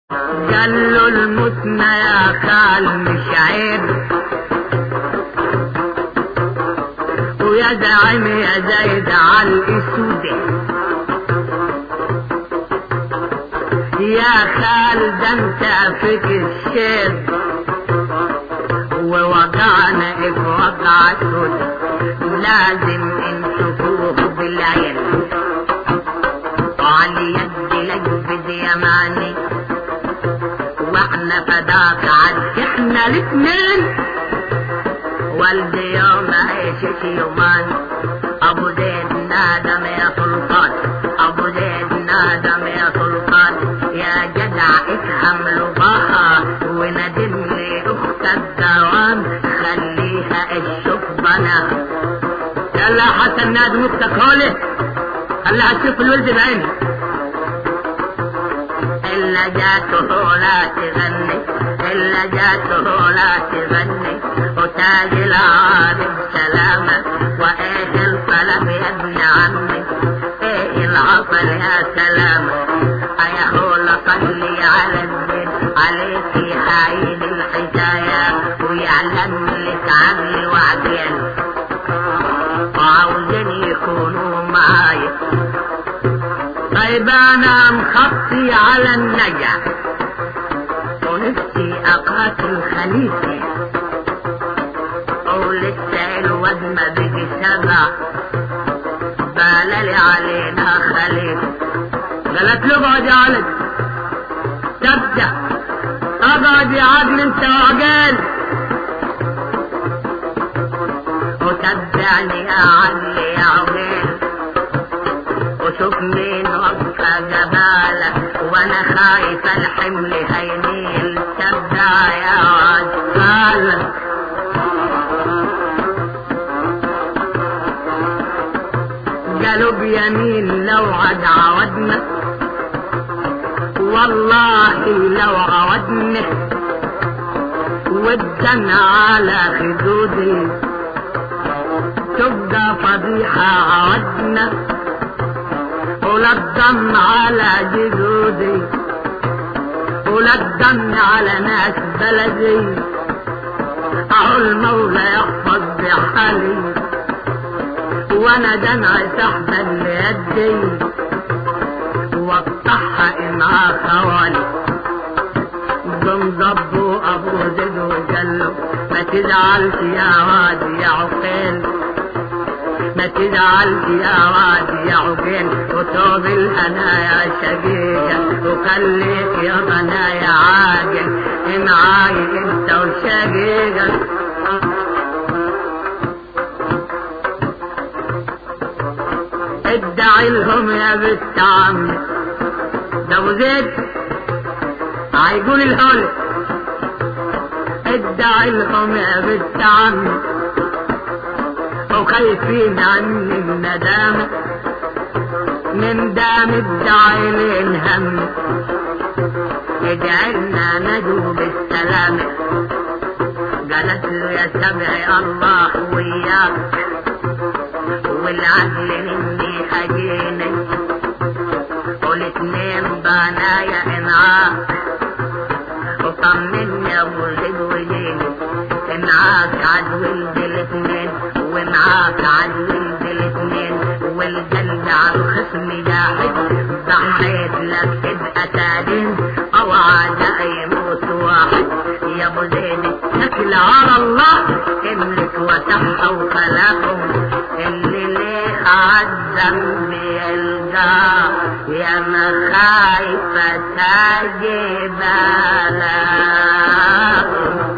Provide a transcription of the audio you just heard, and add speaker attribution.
Speaker 1: قال له المتنى يا خال مش عيب ويا داعم يا زايد على الاسود يا خال ده انت فيك الشيب ووقعنا في وقعته لازم انتفوه بالعين وعلى يد لجبد يماني واحنا فداك عد احنا الاتنين والدي يوم عيشت يومان ابو زيد نادم يا سلطان ابو زيد نادم يا سلطان يا جدع افهم لباها وندم لي اخت الدوام خليها الشوف بنا يلا حسن نادم اختك هولي خليها تشوف الولد بعيني إلا جاته لا تغني إلا جاته لا تغني وتاج العارف سلامة وإيه الطلب يا ابن عمي إيه العطل يا سلامة أيا هو صلي على الدين عليك عين الحكاية ويعلم لك عمي وعدين وعاوزين يكونوا معايا طيب انا مخطي على النجع ونفسي اقاتل خليفه ولسه الواد ما بيجي سبع بالالي علينا خليفه قالت له اقعد يا ولد تبدا اقعد يا عدل انت وعقال وتبعني يا علي يا عقال وشوف مين وقفة جبالة وانا خايف الحمل هيميل تبدع يا عجال قالوا بيمين لو عد عودنا والله لو عودنا والدم على خدودي تبقى فضيحة عودنا ولا الدم على جدودي ولا الدم على ناس بلدي اهو المولى يحفظ بحالي وانا دمع سحبا ليدي واقطعها مع خوالي قم ضبوا ابو زيد وجلو ما تزعلش يا وادي يا عقيل ما تزعلش يا وادي يا عقيل وتوب الهنا يا شقيقة وخليك يا بنا يا عاقل معاي انت وشقيقة ادعي لهم يا بنت عمي ده ابو زيد هيقول الهول ادعي لهم يا بنت عمي وخايفين عني الندامة من دام ادعي للهم ادعينا نجو بالسلامة قالت له يا سبعي الله وياك والعدل مني هجيني والاتنين بنايا انعاك وطمني يا ابو زيد وجيني معاك عدو الاتنين ومعاك عدو الاتنين والجلد على الخصم جاحد ضحيت لك تبقى تادين او عدا يموت واحد يا ابو زيد نكل على الله املك وتحت وخلاقهم اللي ليه عالذنب يلقاه يا ما خايفة تجيب